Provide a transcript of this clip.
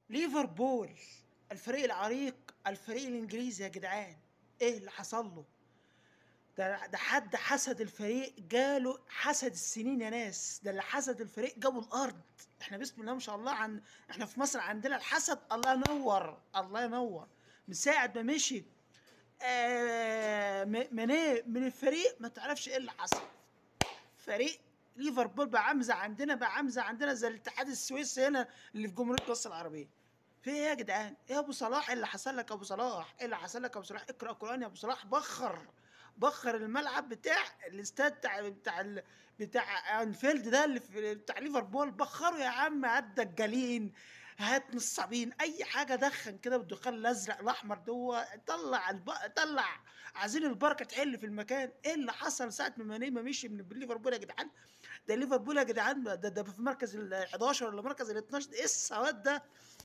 ليفربول الفريق العريق الفريق الانجليزي يا جدعان ايه اللي حصل له ده ده حد حسد الفريق جاله حسد السنين يا ناس ده اللي حسد الفريق جابوا الارض احنا بسم الله ما شاء الله عن احنا في مصر عندنا الحسد الله ينور الله ينور من ساعه ما مشي آه م- ماني من الفريق ما تعرفش ايه اللي حصل فريق ليفربول بقى عامزه عندنا بقى عامزه عندنا زي الاتحاد السويسري هنا اللي في جمهوريه مصر العربيه في ايه يا جدعان ايه يا ابو صلاح إيه اللي حصل لك يا ابو صلاح ايه اللي حصل لك يا ابو صلاح اقرا قران يا ابو صلاح بخر بخر الملعب بتاع الاستاد بتاع بتاع ال- بتاع انفيلد ده اللي في بتاع ليفربول بخره يا عم هات دجالين هات نصابين اي حاجه دخن كده بالدخان الازرق الاحمر دو طلع الب... طلع عايزين البركه تحل في المكان ايه اللي حصل ساعه ما ماني ما مشي من ليفربول يا جدعان ده ليفربول يا جدعان ده ده في مركز ال 11 ولا مركز ال 12 ايه السواد ده